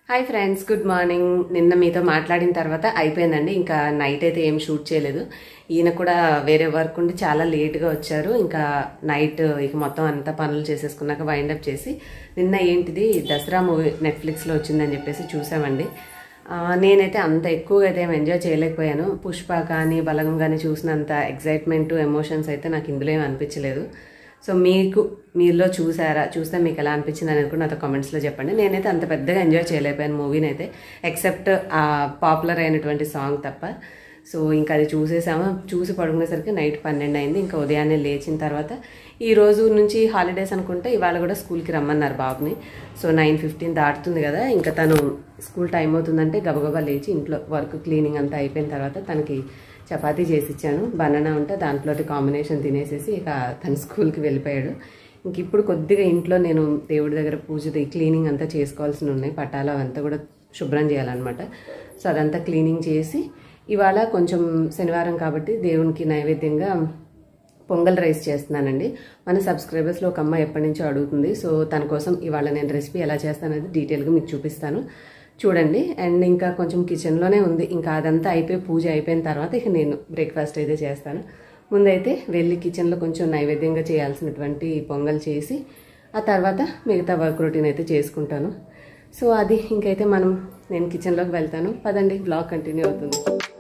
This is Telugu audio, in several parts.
హాయ్ ఫ్రెండ్స్ గుడ్ మార్నింగ్ నిన్న మీతో మాట్లాడిన తర్వాత అయిపోయిందండి ఇంకా నైట్ అయితే ఏం షూట్ చేయలేదు ఈయన కూడా వేరే వర్క్ ఉండి చాలా లేట్గా వచ్చారు ఇంకా నైట్ ఇక మొత్తం అంతా పనులు చేసేసుకున్నాక వైండప్ చేసి నిన్న ఏంటిది దసరా మూవీ నెట్ఫ్లిక్స్లో వచ్చిందని చెప్పేసి చూసామండి ఆ, నేనైతే అంత ఎక్కువగా అయితే ఏం ఎంజాయ్ చేయలేకపోయాను పుష్ప కానీ బలగం కానీ చూసినంత ఎగ్జైట్మెంట్ ఎమోషన్స్ అయితే నాకు ఇందులో ఏం అనిపించలేదు సో మీకు మీలో చూసారా చూస్తే మీకు ఎలా అనిపించింది అనేది కూడా నాతో కామెంట్స్లో చెప్పండి నేనైతే అంత పెద్దగా ఎంజాయ్ చేయలేకపోయాను మూవీని అయితే ఎక్సెప్ట్ ఆ పాపులర్ అయినటువంటి సాంగ్ తప్ప సో ఇంకా అది చూసేసాము చూసి పడుకునేసరికి నైట్ పన్నెండు అయింది ఇంకా ఉదయాన్నే లేచిన తర్వాత ఈ రోజు నుంచి హాలిడేస్ అనుకుంటే ఇవాళ కూడా స్కూల్కి రమ్మన్నారు బాబుని సో నైన్ ఫిఫ్టీన్ దాటుతుంది కదా ఇంకా తను స్కూల్ టైం అవుతుందంటే గబగబా లేచి ఇంట్లో వర్క్ క్లీనింగ్ అంతా అయిపోయిన తర్వాత తనకి చపాతీ చేసి ఇచ్చాను బనానా ఉంటే దాంట్లోటి కాంబినేషన్ తినేసేసి ఇక తను స్కూల్కి వెళ్ళిపోయాడు ఇంక ఇప్పుడు కొద్దిగా ఇంట్లో నేను దేవుడి దగ్గర పూజది క్లీనింగ్ అంతా చేసుకోవాల్సి ఉన్నాయి పటాలు అవంతా కూడా శుభ్రం చేయాలన్నమాట సో అదంతా క్లీనింగ్ చేసి ఇవాళ కొంచెం శనివారం కాబట్టి దేవునికి నైవేద్యంగా పొంగల్ రైస్ చేస్తున్నానండి మన సబ్స్క్రైబర్స్లో ఒక అమ్మాయి ఎప్పటి నుంచో అడుగుతుంది సో తన కోసం ఇవాళ నేను రెసిపీ ఎలా చేస్తానది డీటెయిల్గా మీకు చూపిస్తాను చూడండి అండ్ ఇంకా కొంచెం కిచెన్లోనే ఉంది ఇంకా అదంతా అయిపోయి పూజ అయిపోయిన తర్వాత ఇక నేను బ్రేక్ఫాస్ట్ అయితే చేస్తాను ముందైతే వెళ్ళి కిచెన్లో కొంచెం నైవేద్యంగా చేయాల్సినటువంటి పొంగల్ చేసి ఆ తర్వాత మిగతా వర్క్ రొటీన్ అయితే చేసుకుంటాను సో అది ఇంకైతే మనం నేను కిచెన్లోకి వెళ్తాను పదండి బ్లాగ్ కంటిన్యూ అవుతుంది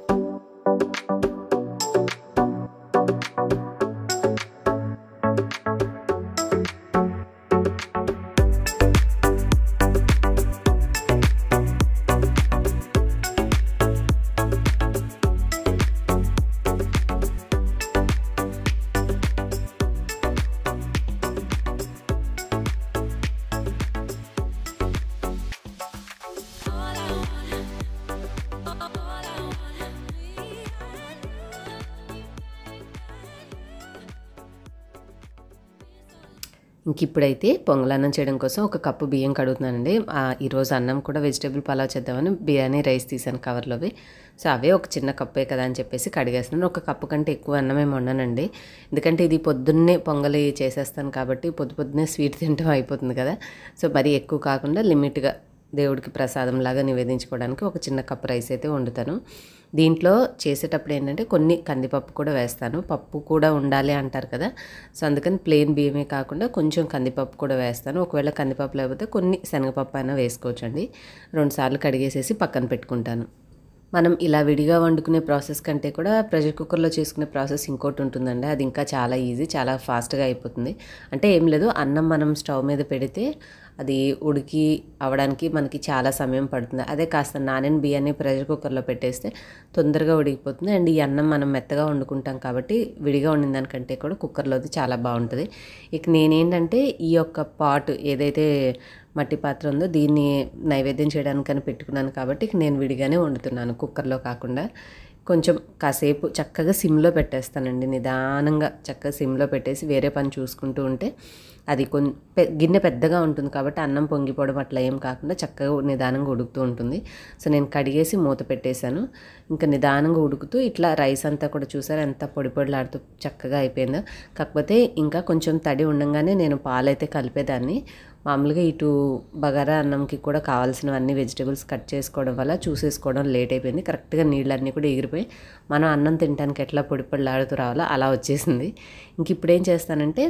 ఇంక ఇప్పుడైతే పొంగలన్నం చేయడం కోసం ఒక కప్పు బియ్యం కడుగుతున్నానండి ఆ, ఈరోజు అన్నం కూడా వెజిటేబుల్ పలావ్ చేద్దామని బిర్యానీ రైస్ తీసాను కవర్లోవి సో అవే ఒక చిన్న కప్పే కదా అని చెప్పేసి కడిగేస్తున్నాను ఒక కప్పు కంటే ఎక్కువ అన్నం ఏమి వండనండి ఎందుకంటే ఇది పొద్దున్నే పొంగలి చేసేస్తాను కాబట్టి పొద్దు పొద్దున్నే స్వీట్ తింటాం అయిపోతుంది కదా సో మరీ ఎక్కువ కాకుండా లిమిట్గా దేవుడికి ప్రసాదంలాగా నివేదించుకోవడానికి ఒక చిన్న కప్ రైస్ అయితే వండుతాను దీంట్లో చేసేటప్పుడు ఏంటంటే కొన్ని కందిపప్పు కూడా వేస్తాను పప్పు కూడా ఉండాలి అంటారు కదా సో అందుకని ప్లెయిన్ బియ్యమే కాకుండా కొంచెం కందిపప్పు కూడా వేస్తాను ఒకవేళ కందిపప్పు లేకపోతే కొన్ని శనగపప్పు అయినా వేసుకోవచ్చండి రెండుసార్లు కడిగేసేసి పక్కన పెట్టుకుంటాను మనం ఇలా విడిగా వండుకునే ప్రాసెస్ కంటే కూడా ప్రెషర్ కుక్కర్లో చేసుకునే ప్రాసెస్ ఇంకోటి ఉంటుందండి అది ఇంకా చాలా ఈజీ చాలా ఫాస్ట్గా అయిపోతుంది అంటే ఏం లేదు అన్నం మనం స్టవ్ మీద పెడితే అది ఉడికి అవడానికి మనకి చాలా సమయం పడుతుంది అదే కాస్త నానిన బియ్యాన్ని ప్రెషర్ కుక్కర్లో పెట్టేస్తే తొందరగా ఉడికిపోతుంది అండ్ ఈ అన్నం మనం మెత్తగా వండుకుంటాం కాబట్టి విడిగా వండిన దానికంటే కూడా కుక్కర్లోది చాలా బాగుంటుంది ఇక నేనేంటంటే ఈ యొక్క పాట్ ఏదైతే మట్టి పాత్ర ఉందో దీన్ని నైవేద్యం చేయడానికని పెట్టుకున్నాను కాబట్టి ఇక నేను విడిగానే వండుతున్నాను కుక్కర్లో కాకుండా కొంచెం కాసేపు చక్కగా సిమ్లో పెట్టేస్తానండి నిదానంగా చక్కగా సిమ్లో పెట్టేసి వేరే పని చూసుకుంటూ ఉంటే అది కొన్ పె గిన్నె పెద్దగా ఉంటుంది కాబట్టి అన్నం పొంగిపోవడం అట్లా ఏం కాకుండా చక్కగా నిదానంగా ఉడుకుతూ ఉంటుంది సో నేను కడిగేసి మూత పెట్టేశాను ఇంకా నిదానంగా ఉడుకుతూ ఇట్లా రైస్ అంతా కూడా చూసారు ఎంత పొడి పొడిలాడుతూ చక్కగా అయిపోయిందో కాకపోతే ఇంకా కొంచెం తడి ఉండంగానే నేను పాలైతే కలిపేదాన్ని మామూలుగా ఇటు బగారా అన్నంకి కూడా కావాల్సినవన్నీ వెజిటేబుల్స్ కట్ చేసుకోవడం వల్ల చూసేసుకోవడం లేట్ అయిపోయింది కరెక్ట్గా నీళ్ళన్నీ కూడా ఎగిరిపోయి మనం అన్నం తినడానికి ఎట్లా పొడి పొడిలాడుతూ రావాలో అలా వచ్చేసింది ఇంక ఇప్పుడు ఏం చేస్తానంటే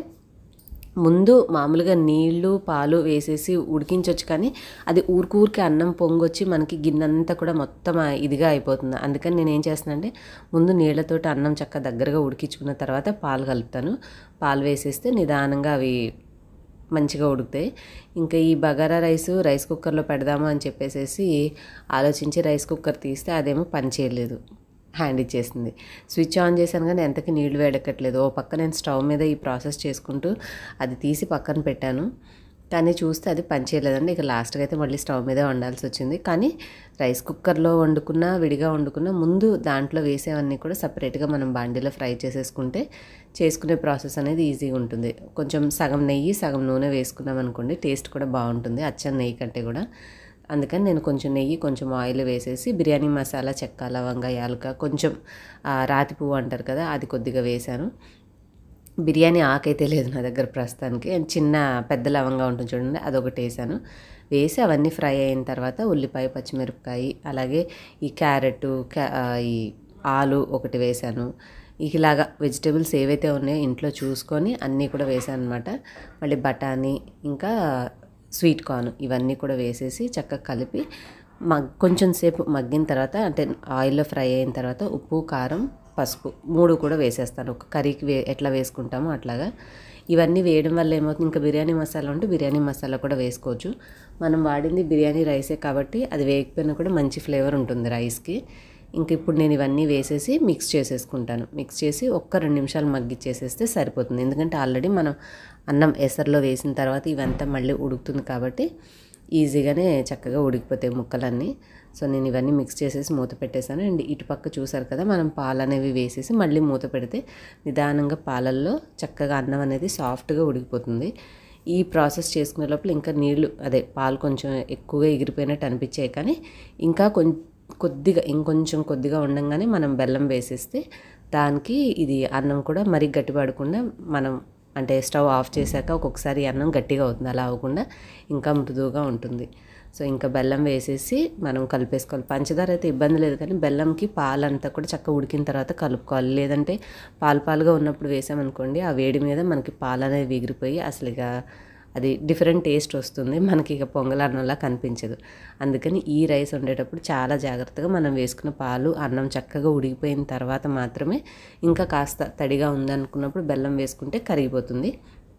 ముందు మామూలుగా నీళ్లు పాలు వేసేసి ఉడికించవచ్చు కానీ అది ఊరికూరికి అన్నం పొంగొచ్చి మనకి గిన్నెంతా కూడా మొత్తం ఆ ఇదిగా అయిపోతుంది అందుకని నేను ఏం చేస్తానంటే ముందు నీళ్ళతోటి అన్నం చక్క దగ్గరగా ఉడికించుకున్న తర్వాత పాలు కలుపుతాను పాలు వేసేస్తే నిదానంగా అవి మంచిగా ఉడుకుతాయి ఇంకా ఈ బగారా రైస్ రైస్ కుక్కర్లో పెడదామా అని చెప్పేసి ఆలోచించి రైస్ కుక్కర్ తీస్తే అదేమో పని చేయలేదు హ్యాండ్ ఇచ్చేసింది స్విచ్ ఆన్ చేశాను కానీ ఎంతకి నీళ్లు వేడెక్కట్లేదు ఓ పక్క నేను స్టవ్ మీద ఈ ప్రాసెస్ చేసుకుంటూ అది తీసి పక్కన పెట్టాను కానీ చూస్తే అది పనిచేయలేదండి ఇక లాస్ట్గా అయితే మళ్ళీ స్టవ్ మీదే వండాల్సి వచ్చింది కానీ రైస్ కుక్కర్లో వండుకున్నా విడిగా వండుకున్నా ముందు దాంట్లో వేసేవన్నీ కూడా సపరేట్గా మనం బాండీలో ఫ్రై చేసేసుకుంటే చేసుకునే ప్రాసెస్ అనేది ఈజీగా ఉంటుంది కొంచెం సగం నెయ్యి సగం నూనె వేసుకున్నాం అనుకోండి టేస్ట్ కూడా బాగుంటుంది అచ్చం నెయ్యి కంటే కూడా అందుకని నేను కొంచెం నెయ్యి కొంచెం ఆయిల్ వేసేసి బిర్యానీ మసాలా చెక్క లవంగ యాలక కొంచెం ఆ, రాతి పువ్వు అంటారు కదా అది కొద్దిగా వేశాను బిర్యానీ ఆకైతే లేదు నా దగ్గర ప్రస్తుతానికి చిన్న పెద్ద లవంగా ఉంటుంది చూడండి అదొకటి వేసాను వేసి అవన్నీ ఫ్రై అయిన తర్వాత ఉల్లిపాయ పచ్చిమిరపకాయ అలాగే ఈ క్యారెట్ క్యా- ఆ, ఈ ఆలు ఒకటి వేసాను ఇలాగా వెజిటేబుల్స్ ఏవైతే ఉన్నాయో ఇంట్లో చూసుకొని అన్నీ కూడా వేసాను అనమాట మళ్ళీ బఠానీ ఇంకా స్వీట్ కార్న్ ఇవన్నీ కూడా వేసేసి చక్కగా కలిపి మగ్ కొంచెం సేపు మగ్గిన తర్వాత అంటే ఆయిల్లో ఫ్రై అయిన తర్వాత ఉప్పు కారం పసుపు మూడు కూడా వేసేస్తాను ఒక కర్రీకి వే ఎట్లా వేసుకుంటామో అట్లాగా ఇవన్నీ వేయడం వల్ల ఏమవుతుంది ఇంకా బిర్యానీ మసాలా ఉంటే బిర్యానీ మసాలా కూడా వేసుకోవచ్చు మనం వాడింది బిర్యానీ రైసే కాబట్టి అది వేయకపోయినా కూడా మంచి ఫ్లేవర్ ఉంటుంది రైస్కి ఇంక ఇప్పుడు నేను ఇవన్నీ వేసేసి మిక్స్ చేసేసుకుంటాను మిక్స్ చేసి ఒక్క రెండు నిమిషాలు మగ్గిచ్చేసేస్తే సరిపోతుంది ఎందుకంటే ఆల్రెడీ మనం అన్నం ఎసరులో వేసిన తర్వాత ఇవంతా మళ్ళీ ఉడుకుతుంది కాబట్టి ఈజీగానే చక్కగా ఉడికిపోతాయి ముక్కలన్నీ సో నేను ఇవన్నీ మిక్స్ చేసేసి మూత పెట్టేశాను అండ్ ఇటు పక్క చూసారు కదా మనం పాలు అనేవి వేసేసి మళ్ళీ మూత పెడితే నిదానంగా పాలల్లో చక్కగా అన్నం అనేది సాఫ్ట్గా ఉడికిపోతుంది ఈ ప్రాసెస్ చేసుకునే లోపల ఇంకా నీళ్లు అదే పాలు కొంచెం ఎక్కువగా ఎగిరిపోయినట్టు అనిపించాయి కానీ ఇంకా కొంచెం కొద్దిగా ఇంకొంచెం కొద్దిగా ఉండంగానే మనం బెల్లం వేసేస్తే దానికి ఇది అన్నం కూడా మరీ గట్టిపడకుండా మనం అంటే స్టవ్ ఆఫ్ చేశాక ఒక్కొక్కసారి అన్నం గట్టిగా అవుతుంది అలా అవ్వకుండా ఇంకా మృదువుగా ఉంటుంది సో ఇంకా బెల్లం వేసేసి మనం కలిపేసుకోవాలి పంచదార అయితే ఇబ్బంది లేదు కానీ బెల్లంకి పాలంతా కూడా చక్కగా ఉడికిన తర్వాత కలుపుకోవాలి లేదంటే పాలు పాలుగా ఉన్నప్పుడు వేసామనుకోండి ఆ వేడి మీద మనకి పాలు అనేది ఎగిరిపోయి అసలు ఇక అది డిఫరెంట్ టేస్ట్ వస్తుంది మనకి ఇక పొంగల్ అన్నంలా కనిపించదు అందుకని ఈ రైస్ వండేటప్పుడు చాలా జాగ్రత్తగా మనం వేసుకున్న పాలు అన్నం చక్కగా ఉడికిపోయిన తర్వాత మాత్రమే ఇంకా కాస్త తడిగా ఉందనుకున్నప్పుడు బెల్లం వేసుకుంటే కరిగిపోతుంది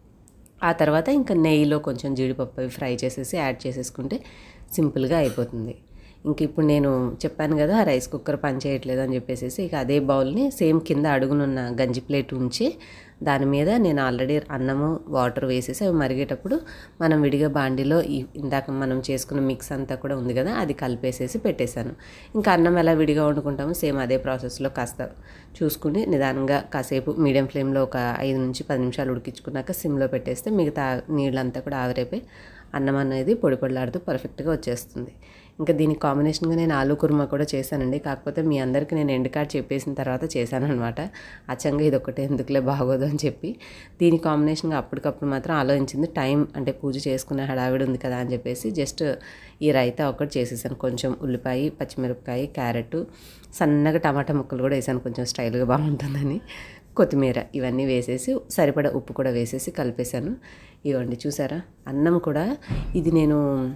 ఆ తర్వాత ఇంకా నెయ్యిలో కొంచెం జీడిపప్పు అవి ఫ్రై చేసేసి యాడ్ చేసేసుకుంటే సింపుల్గా అయిపోతుంది ఇంక ఇప్పుడు నేను చెప్పాను కదా రైస్ కుక్కర్ పని చేయట్లేదు అని చెప్పేసి ఇక అదే బౌల్ని సేమ్ కింద అడుగునున్న గంజి ప్లేట్ ఉంచి దాని మీద నేను ఆల్రెడీ అన్నము వాటర్ వేసేసి అవి మరిగేటప్పుడు మనం విడిగా బాండిలో ఈ ఇందాక మనం చేసుకున్న మిక్స్ అంతా కూడా ఉంది కదా అది కలిపేసేసి పెట్టేశాను ఇంకా అన్నం ఎలా విడిగా వండుకుంటామో సేమ్ అదే ప్రాసెస్లో కాస్త చూసుకుని నిదానంగా కాసేపు మీడియం ఫ్లేమ్లో ఒక ఐదు నుంచి పది నిమిషాలు ఉడికించుకున్నాక సిమ్లో పెట్టేస్తే మిగతా నీళ్ళంతా కూడా ఆవిరైపోయి అన్నం అనేది పొడి పొడిలాడుతూ పర్ఫెక్ట్గా వచ్చేస్తుంది ఇంకా దీనికి కాంబినేషన్గా నేను ఆలూ కుర్మా కూడా చేశానండి కాకపోతే మీ అందరికీ నేను ఎండ్ కార్డ్ చెప్పేసిన తర్వాత చేశాను అనమాట అచ్చంగా ఇది ఒకటే ఎందుకులే బాగోదు అని చెప్పి దీని కాంబినేషన్గా అప్పటికప్పుడు మాత్రం ఆలోచించింది టైం అంటే పూజ చేసుకునే హడావిడి ఉంది కదా అని చెప్పేసి జస్ట్ ఈ రైతా ఒకటి చేసేసాను కొంచెం ఉల్లిపాయ పచ్చిమిరపకాయ క్యారెట్ సన్నగా టమాటా ముక్కలు కూడా వేసాను కొంచెం స్టైల్గా బాగుంటుందని కొత్తిమీర ఇవన్నీ వేసేసి సరిపడా ఉప్పు కూడా వేసేసి కలిపేశాను ఇవ్వండి చూసారా అన్నం కూడా ఇది నేను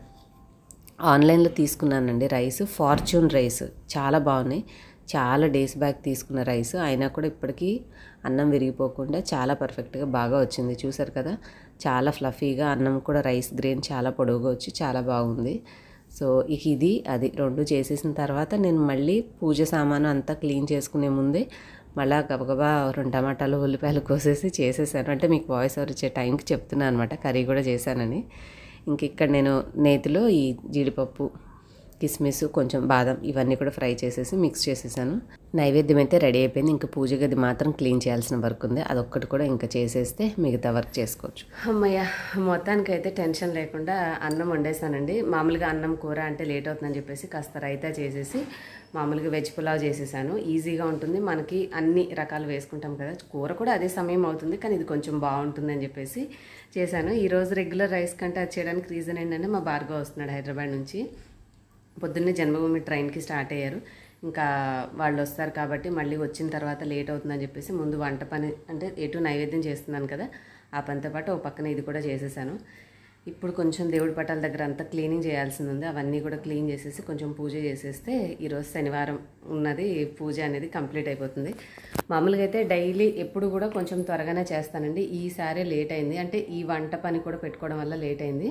ఆన్లైన్లో తీసుకున్నానండి రైస్ ఫార్చ్యూన్ రైస్ చాలా బాగున్నాయి చాలా డేస్ బ్యాక్ తీసుకున్న రైస్ అయినా కూడా ఇప్పటికీ అన్నం విరిగిపోకుండా చాలా పర్ఫెక్ట్గా బాగా వచ్చింది చూసారు కదా చాలా ఫ్లఫీగా అన్నం కూడా రైస్ గ్రెయిన్ చాలా పొడవుగా వచ్చి చాలా బాగుంది సో ఇక ఇది అది రెండు చేసేసిన తర్వాత నేను మళ్ళీ పూజ సామాను అంతా క్లీన్ చేసుకునే ముందే మళ్ళా గబగబా రెండు టమాటాలు ఉల్లిపాయలు కోసేసి చేసేసాను అంటే మీకు వాయిస్ ఓవర్ ఇచ్చే టైంకి చెప్తున్నాను అనమాట కర్రీ కూడా చేశానని ఇంక ఇక్కడ నేను నేతిలో ఈ జీడిపప్పు కిస్మిస్ కొంచెం బాదం ఇవన్నీ కూడా ఫ్రై చేసేసి మిక్స్ చేసేసాను నైవేద్యం అయితే రెడీ అయిపోయింది ఇంకా పూజ గది మాత్రం క్లీన్ చేయాల్సిన వర్క్ ఉంది అదొక్కటి కూడా ఇంకా చేసేస్తే మిగతా వర్క్ చేసుకోవచ్చు అమ్మయ్య మొత్తానికి అయితే టెన్షన్ లేకుండా అన్నం వండేసానండి మామూలుగా అన్నం కూర అంటే లేట్ అవుతుందని చెప్పేసి కాస్త రైతా చేసేసి మామూలుగా వెజ్ పులావ్ చేసేసాను ఈజీగా ఉంటుంది మనకి అన్ని రకాలు వేసుకుంటాం కదా కూర కూడా అదే సమయం అవుతుంది కానీ ఇది కొంచెం బాగుంటుంది అని చెప్పేసి చేశాను ఈరోజు రెగ్యులర్ రైస్ కంటే అది చేయడానికి రీజన్ ఏంటంటే మా భార్గవ్ వస్తున్నాడు హైదరాబాద్ నుంచి పొద్దున్నే జన్మభూమి ట్రైన్కి స్టార్ట్ అయ్యారు ఇంకా వాళ్ళు వస్తారు కాబట్టి మళ్ళీ వచ్చిన తర్వాత లేట్ అవుతుందని చెప్పేసి ముందు వంట పని అంటే ఎటు నైవేద్యం చేస్తున్నాను కదా ఆ పనితో పాటు ఒక పక్కన ఇది కూడా చేసేసాను ఇప్పుడు కొంచెం దేవుడి పటాల దగ్గర అంతా క్లీనింగ్ చేయాల్సింది ఉంది అవన్నీ కూడా క్లీన్ చేసేసి కొంచెం పూజ చేసేస్తే ఈరోజు శనివారం ఉన్నది పూజ అనేది కంప్లీట్ అయిపోతుంది మామూలుగా అయితే డైలీ ఎప్పుడు కూడా కొంచెం త్వరగానే చేస్తానండి ఈసారి లేట్ అయింది అంటే ఈ వంట పని కూడా పెట్టుకోవడం వల్ల లేట్ అయింది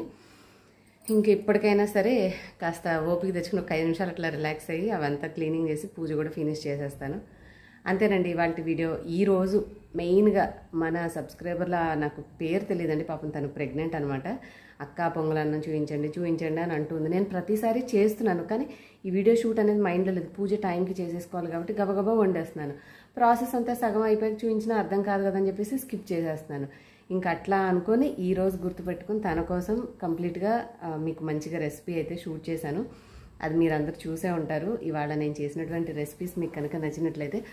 ఇంక ఇప్పటికైనా సరే కాస్త ఓపిక తెచ్చుకుని ఒక ఐదు నిమిషాలు అట్లా రిలాక్స్ అయ్యి అవంతా క్లీనింగ్ చేసి పూజ కూడా ఫినిష్ చేసేస్తాను అంతేనండి ఇవాళ వీడియో ఈరోజు మెయిన్గా మన సబ్స్క్రైబర్ల నాకు పేరు తెలియదండి పాపం తను ప్రెగ్నెంట్ అనమాట అక్క పొంగలన్నం చూపించండి చూపించండి అని అంటుంది నేను ప్రతిసారి చేస్తున్నాను కానీ ఈ వీడియో షూట్ అనేది మైండ్లో లేదు పూజ టైంకి చేసేసుకోవాలి కాబట్టి గబగబా వండేస్తున్నాను ప్రాసెస్ అంతా సగం అయిపోయాక చూపించినా అర్థం కాదు కదని చెప్పేసి స్కిప్ చేసేస్తున్నాను ఇంకా అట్లా అనుకొని ఈ రోజు గుర్తుపెట్టుకుని తన కోసం కంప్లీట్గా ఆ, మీకు మంచిగా రెసిపీ అయితే షూట్ చేశాను అది మీరందరూ చూసే ఉంటారు ఇవాళ నేను చేసినటువంటి రెసిపీస్ మీకు కనుక నచ్చినట్లయితే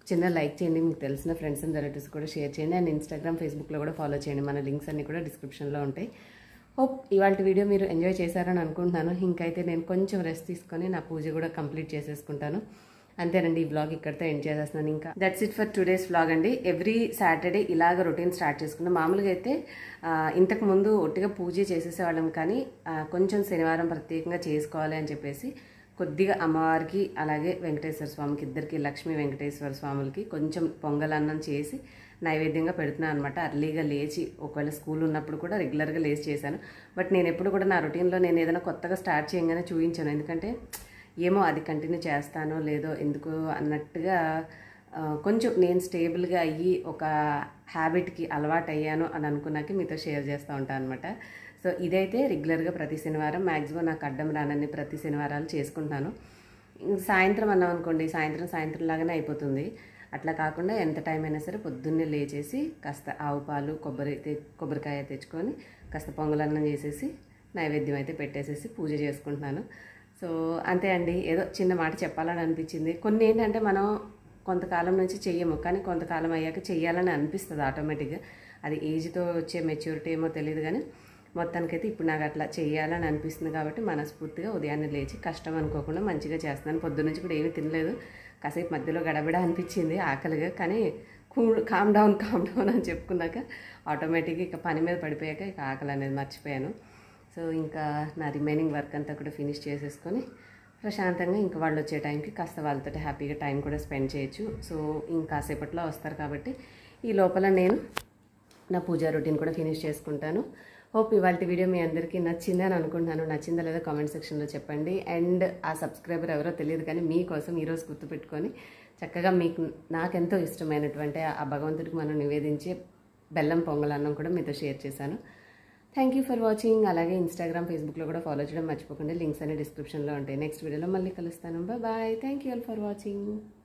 చిన్న లైక్ చేయండి మీకు తెలిసిన ఫ్రెండ్స్ అండ్ రిలేటివ్స్ కూడా షేర్ చేయండి అండ్ ఇన్స్టాగ్రామ్ ఫేస్బుక్లో కూడా ఫాలో చేయండి మన లింక్స్ అన్ని కూడా డిస్క్రిప్షన్లో ఉంటాయి హోప్ ఇవాళ వీడియో మీరు ఎంజాయ్ చేశారని అనుకుంటున్నాను ఇంకైతే నేను కొంచెం రెస్ట్ తీసుకొని నా పూజ కూడా కంప్లీట్ చేసేసుకుంటాను అంతేనండి ఈ బ్లాగ్ ఇక్కడితో ఎండ్ చేసేస్తున్నాను ఇంకా that's it for today's vlog అండి ఎవ్రీ సాటర్డే ఇలాగ రొటీన్ స్టార్ట్ చేసుకున్నాం మామూలుగా అయితే ఆ, ఇంతకు ముందు ఒట్టిగా పూజ చేసేసేవాళ్ళం కానీ ఆ, కొంచెం శనివారం ప్రత్యేకంగా చేసుకోవాలి అని చెప్పేసి కొద్దిగా అమ్మవారికి అలాగే వెంకటేశ్వర స్వామికి ఇద్దరికి లక్ష్మీ వెంకటేశ్వర స్వాములకి కొంచెం పొంగల్ అన్నం చేసి నైవేద్యంగా పెడుతున్నాను అనమాట అర్లీగా లేచి ఒకవేళ స్కూల్ ఉన్నప్పుడు కూడా రెగ్యులర్గా లేచి చేశాను బట్ నేను ఎప్పుడు కూడా నా రొటీన్లో నేను ఏదైనా కొత్తగా స్టార్ట్ చేయగానే చూపించాను ఎందుకంటే ఏమో అది కంటిన్యూ చేస్తానో లేదో ఎందుకు అన్నట్టుగా ఆ, కొంచెం నేను స్టేబుల్గా అయ్యి ఒక హ్యాబిట్కి అలవాటు అయ్యాను అని అనుకున్నాక మీతో షేర్ చేస్తూ ఉంటాను అనమాట సో ఇదైతే రెగ్యులర్గా ప్రతి శనివారం మ్యాక్సిమం నాకు అడ్డం రానని ప్రతి శనివారాలు చేసుకుంటాను ఇంక సాయంత్రం అన్నాం అనుకోండి సాయంత్రం సాయంత్రం లాగానే అయిపోతుంది అట్లా కాకుండా ఎంత టైం అయినా సరే పొద్దున్నే లేచేసి కాస్త ఆవు పాలు కొబ్బరి తె- కొబ్బరికాయ తెచ్చుకొని కాస్త పొంగలన్నం చేసేసి నైవేద్యం అయితే పెట్టేసేసి పూజ చేసుకుంటున్నాను సో అంతే అండి ఏదో చిన్న మాట చెప్పాలని అనిపించింది కొన్ని ఏంటంటే మనం కొంతకాలం నుంచి చెయ్యము కానీ కొంతకాలం అయ్యాక చెయ్యాలని అనిపిస్తుంది ఆటోమేటిక్గా అది ఏజ్తో వచ్చే మెచ్యూరిటీ ఏమో తెలియదు కానీ మొత్తానికైతే ఇప్పుడు నాకు అట్లా చేయాలని అనిపిస్తుంది కాబట్టి మనస్ఫూర్తిగా ఉదయాన్నే లేచి కష్టం అనుకోకుండా మంచిగా చేస్తున్నాను పొద్దున్న నుంచి కూడా ఏమీ తినలేదు కాసేపు మధ్యలో గడబిడ అనిపించింది ఆకలిగా కానీ cool calm down calm down అని చెప్పుకున్నాక ఆటోమేటిక్గా ఇక పని మీద పడిపోయాక ఇక ఆకలి అనేది మర్చిపోయాను సో ఇంకా నా రిమైనింగ్ వర్క్ అంతా కూడా ఫినిష్ చేసేసుకొని ప్రశాంతంగా ఇంకా వాళ్ళు వచ్చే టైంకి కాస్త వాళ్ళతో హ్యాపీగా టైం కూడా స్పెండ్ చేయొచ్చు సో ఇంకాసేపట్లో వస్తారు కాబట్టి ఈ లోపల నేను నా పూజా రొటీన్ కూడా ఫినిష్ చేసుకుంటాను హోప్ ఇవాళ వీడియో మీ అందరికీ నచ్చింది అని అనుకుంటున్నాను నచ్చిందా లేదా కామెంట్ సెక్షన్లో చెప్పండి అండ్ ఆ సబ్స్క్రైబర్ ఎవరో తెలియదు కానీ మీకోసం ఈరోజు గుర్తుపెట్టుకొని చక్కగా మీకు నాకెంతో ఇష్టమైనటువంటి ఆ భగవంతుడికి మనం నివేదించే బెల్లం పొంగలన్నం కూడా మీతో షేర్ చేశాను థ్యాంక్ యూ ఫర్ వాచింగ్ అలాగే ఇన్స్టాగ్రామ్ ఫేస్బుక్లో కూడా ఫాలో చేయడం మర్చిపోకండి లింక్స్ అన్ని డిస్క్రిప్షన్లో ఉంటాయి నెక్స్ట్ వీడియోలో మళ్ళీ కలుస్తాను bye thank you all for watching